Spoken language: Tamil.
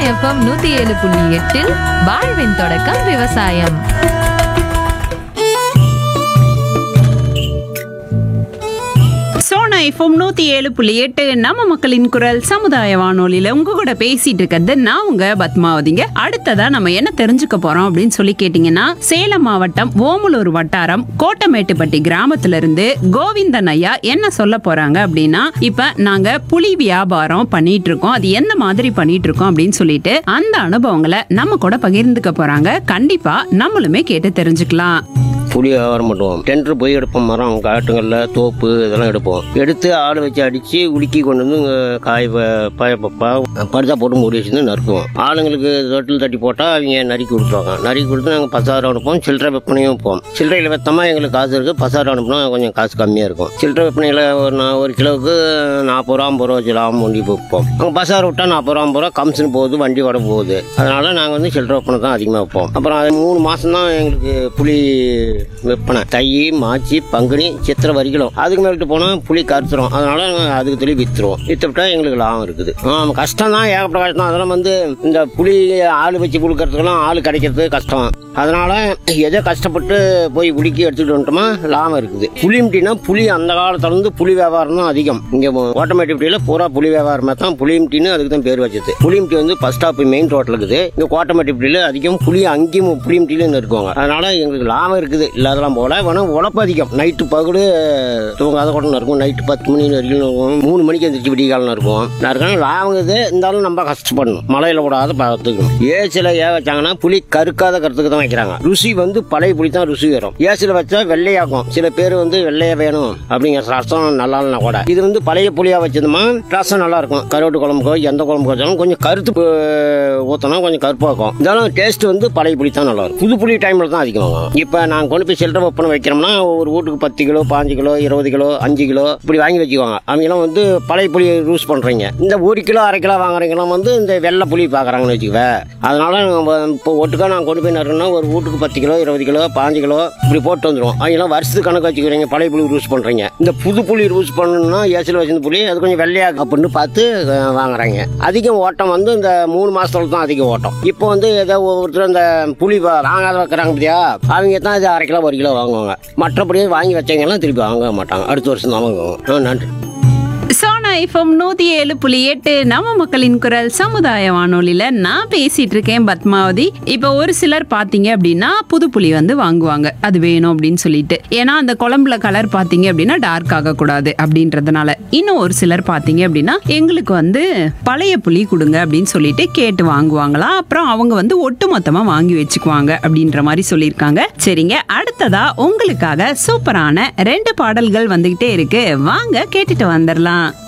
எஃப்எம் நூத்தி ஏழு புள்ளி எட்டில் வாழ்வின் தொடக்கம் விவசாயம் சோனா எஃப்எம் நூத்தி ஏழு புள்ளி எட்டு நம்ம மக்களின் குரல் சமுதாய வானொலியில உங்க கூட பேசிட்டு இருக்கிறது நான் உங்க பத்மாவதிங்க அடுத்ததா நம்ம என்ன தெரிஞ்சுக்க போறோம் அப்படின்னு சொல்லி கேட்டீங்கன்னா சேலம் மாவட்டம் ஓமலூர் வட்டாரம் கோட்டமேட்டுப்பட்டி கிராமத்துல இருந்து கோவிந்தன் ஐயா என்ன சொல்ல போறாங்க அப்படின்னா இப்ப நாங்க புலி வியாபாரம் பண்ணிட்டு இருக்கோம் அது எந்த மாதிரி பண்ணிட்டு இருக்கோம் அப்படின்னு சொல்லிட்டு அந்த அனுபவங்களை நம்ம கூட பகிர்ந்துக்க போறாங்க கண்டிப்பா நம்மளுமே கேட்டு தெரிஞ்சுக்கலாம் புளி வியாபாரம் பண்ணுவோம் டெண்டர் போய் எடுப்போம் மரம் காட்டுங்களில் தோப்பு இதெல்லாம் எடுப்போம் எடுத்து ஆள் வச்சு அடித்து உலுக்கி கொண்டு வந்து இங்க காய் ப- ப- ப- ப- படுதா போட்டு மூடி வச்சு நறுக்குவோம் ஆளுங்களுக்கு தொட்டில் தட்டி போட்டால் அவங்க நறுக்கி கொடுத்துருவாங்க நறுக்கி கொடுத்து நாங்கள் பசாரம் அனுப்புவோம் சில்லறை விற்பனையும் வைப்போம் சில்லறையில் விற்றோமா எங்களுக்கு காசு இருக்குது பசாரம் அனுப்புனா கொஞ்சம் காசு கம்மியாக இருக்கும் சில்லறை விற்பனையில் ஒரு நா- ஒரு கிலோவுக்கு நாற்பது ரூபா ஐம்பது ரூபா வச்சு லாபம் வண்டி விற்போம் அங்கே பசார் விட்டால் நாற்பது ரூபா ஐம்பது ரூபா கம்சன் போகுது வண்டி வட போகுது அதனால நாங்கள் வந்து சில்லறை விற்பனை தான் அதிகமாக வைப்போம் அப்புறம் அது மூணு மாதம் தான் எங்களுக்கு புளி விற்பனை தை மாச்சி பங்குனி சித்திரை வரைக்கும் அதுக்கு மேலிட்டு போனால் புளி கருத்துரும் அதனால நாங்கள் அதுக்கு சொல்லி விற்றுருவோம் விற்றுவிட்டா எங்களுக்கு லாபம் இருக்குது ஆமாம் கஷ்டம் தான் ஏகப்பட்ட கஷ்டம் அதெல்லாம் வந்து இந்த புளி ஆள் வச்சு கொடுக்கறதுக்கெல்லாம் ஆள் கிடைக்கிறது கஷ்டம் அதனால எதோ கஷ்டப்பட்டு போய் உடுக்கி எடுத்துட்டு வந்துட்டோமா லாபம் இருக்குது புளி முட்டினா புளி அந்த காலத்துல இருந்து புளி வியாபாரம் தான் அதிகம் இங்க கோட்டமேட்டிப்பட்டியில பூரா புளி வியாபாரமா தான் புளி முட்டின்னு அதுக்கு தான் பேர் வச்சது புளி முட்டி வந்து பஸ் ஸ்டாப் மெயின் ரோட்ல இருக்குது இங்க கோட்டமேட்டிப்பட்டியில அதிகம் புளி அங்கேயும் புளி முட்டியில இருக்குவாங்க அதனால எங்களுக்கு லாபம் இருக்குது இல்லாதெல்லாம் போல வேணா உழப்பு அதிகம் நைட்டு பகடு தூங்காத கூட இருக்கும் நைட்டு பத்து மணி வரைக்கும் இருக்கும் மூணு மணிக்கு எந்திரிச்சு விடிய காலம் இருக்கும் இருக்கணும் லாபம் இது இருந்தாலும் நம்ம கஷ்டப்படணும் மழையில விடாத பார்த்துக்கணும் ஏசில ஏன் வச்சாங்கன்னா புளி கருக்காத கருத்துக்கு தான் வைக்கிறாங்க ருசி வந்து பழைய புளி தான் ருசி வரும் ஏசில வச்சா வெள்ளையாக்கும் சில பேர் வந்து வெள்ளையா வேணும் அப்படிங்கிற ரசம் நல்லா இல்லைனா கூட இது வந்து பழைய புளியா வச்சதுமா ரசம் நல்லா இருக்கும் கருவாட்டு குழம்புக்கோ எந்த குழம்புக்கு வச்சாலும் கொஞ்சம் கருத்து ஊற்றினா கொஞ்சம் கருப்பாக இருக்கும் இருந்தாலும் டேஸ்ட் வந்து பழைய புளி தான் நல்லா இருக்கும் புது புளி டைமில் தான் அதிகம் வாங்குவோம் இப்போ நாங்கள் கொண்டு போய் சில்லறை விற்பனை வைக்கிறோம்னா ஒரு வீட்டுக்கு பத்து கிலோ பாஞ்சு கிலோ இருபது கிலோ அஞ்சு கிலோ இப்படி வாங்கி வச்சுக்குவாங்க அவங்கெல்லாம் வந்து பழைய புளி யூஸ் பண்ணுறீங்க இந்த ஒரு கிலோ அரை கிலோ வாங்குறீங்கலாம் வந்து இந்த வெள்ளை புளி பார்க்குறாங்கன்னு வச்சுக்குவேன் அதனால நம்ம இப்போ ஒட்டுக்கா நான் கொண்டு போய் நடுறேன்னா ஒரு வீட்டுக்கு பத்து கிலோ இருபது கிலோ பாஞ்சு கிலோ இப்படி போட்டு வந்துடும் அவங்கெல்லாம் வருஷத்துக்கு கணக்கு வச்சுக்கிறீங்க பழைய புளி யூஸ் பண்ணுறீங்க இந்த புது புளி யூஸ் பண்ணணும்னா ஏசில் வச்சிருந்த புளி அது கொஞ்சம் வெள்ளையா அப்படின்னு பார்த்து அஹ், வாங்குறாங்க அதிகம் ஓட்டம் வந்து இந்த மூணு மாசத்துல தான் அதிகம் ஓட்டம் இப்போ வந்து ஏதோ ஒவ்வொருத்தர் இந்த புளி வா- வாங்காத வைக்கிறாங்க பார்த்தியா அவங்க தான் இது அரை கிலோ ஒரு கிலோ வாங்குவாங்க மற்றபடி வாங்கி வச்சவங்கெல்லாம் திருப்பி வாங்க மாட்டாங்க அடுத்த வருஷம் தான் வாங்குவாங்க ஆ, நன்றி சோனா எஃப்எம் நூத்தி ஏழு புள்ளி எட்டு நம்ம மக்களின் குரல் சமுதாய வானொலியில நான் பேசிட்டு இருக்கேன் பத்மாவதி இப்ப ஒரு சிலர் பாத்தீங்க அப்படின்னா புது புளி வந்து வாங்குவாங்க அது வேணும் அப்படின்னு சொல்லிட்டு ஏன்னா அந்த குழம்புல கலர் பாத்தீங்க அப்படின்னா டார்க் ஆக கூடாது அப்படின்றதுனால இன்னும் ஒரு சிலர் பாத்தீங்க அப்படின்னா எங்களுக்கு வந்து பழைய புளி கொடுங்க அப்படின்னு சொல்லிட்டு கேட்டு வாங்குவாங்களாம் அப்புறம் அவங்க வந்து ஒட்டு மொத்தமா வாங்கி வச்சுக்குவாங்க அப்படின்ற மாதிரி சொல்லியிருக்காங்க சரிங்க அடுத்ததா உங்களுக்காக சூப்பரான ரெண்டு பாடல்கள் வந்துகிட்டே இருக்கு வாங்க கேட்டுட்டு வந்துடலாம்